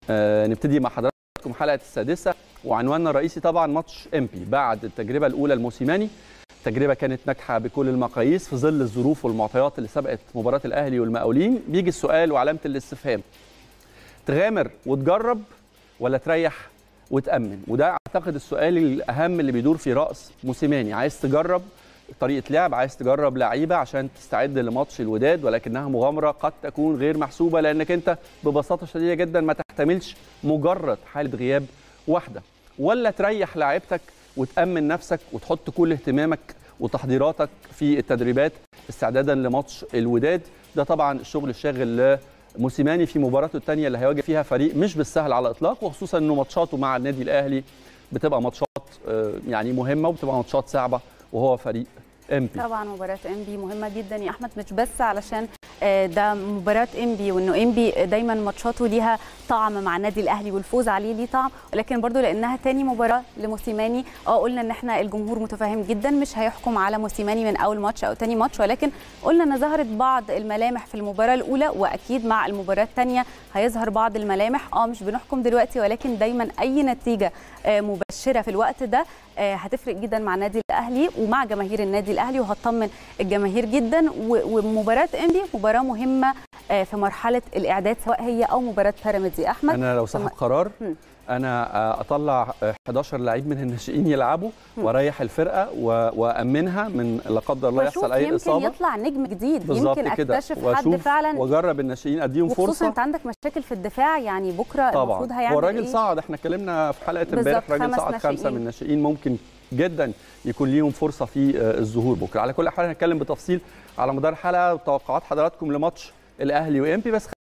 آه نبتدي مع حضراتكم حلقه السادسه وعنواننا الرئيسي طبعا ماتش امبي بعد التجربه الاولى الموسيماني تجربه كانت ناجحه بكل المقاييس في ظل الظروف والمعطيات اللي سبقت مباراه الاهلي والمقاولين بيجي السؤال وعلامه الاستفهام تغامر وتجرب ولا تريح وتامن وده اعتقد السؤال الاهم اللي بيدور في راس موسيماني عايز تجرب طريقه لعب عايز تجرب لعيبه عشان تستعد لماتش الوداد ولكنها مغامره قد تكون غير محسوبه لانك انت ببساطه شديده جدا ما تحتملش مجرد حاله غياب واحده ولا تريح لعيبتك وتامن نفسك وتحط كل اهتمامك وتحضيراتك في التدريبات استعدادا لماتش الوداد ده طبعا الشغل الشاغل موسيماني في مباراته الثانيه اللي هيواجه فيها فريق مش بالسهل على الاطلاق وخصوصا انه ماتشاته مع النادي الاهلي بتبقى ماتشات يعني مهمه وبتبقى ماتشات صعبه وهو فريق امبي طبعا مباراه امبي مهمه جدا يا احمد مش بس علشان ده مباراه امبي وانه امبي دايما ماتشاته ليها طعم مع النادي الاهلي والفوز عليه ليه طعم ولكن برضو لانها تاني مباراه لموسيماني اه قلنا ان احنا الجمهور متفاهم جدا مش هيحكم على موسيماني من اول ماتش او تاني ماتش ولكن قلنا ان ظهرت بعض الملامح في المباراه الاولى واكيد مع المباراه الثانيه هيظهر بعض الملامح اه مش بنحكم دلوقتي ولكن دايما اي نتيجه مبشره في الوقت ده هتفرق جدا مع النادي الاهلي ومع جماهير النادي الاهلي وهتطمن الجماهير جدا ومباراه انبي مباراه مهمه في مرحله الاعداد سواء هي او مباراه بيراميدز يا احمد انا لو صاحب قرار انا اطلع 11 لعيب من الناشئين يلعبوا واريح الفرقه وامنها من لا قدر الله يحصل اي يمكن اصابه يمكن يطلع نجم جديد يمكن اكتشف حد فعلا واجرب الناشئين اديهم فرصه وخصوصا انت عندك مشاكل في الدفاع يعني بكره المفروض هيعمل هو الراجل إيه؟ صعد احنا اتكلمنا في حلقه امبارح راجل صعد خمسه من الناشئين ممكن جدا يكون ليهم فرصه في الظهور بكره على كل حال هنتكلم بتفصيل على مدار الحلقه وتوقعات حضراتكم لماتش الاهلي وامبي بس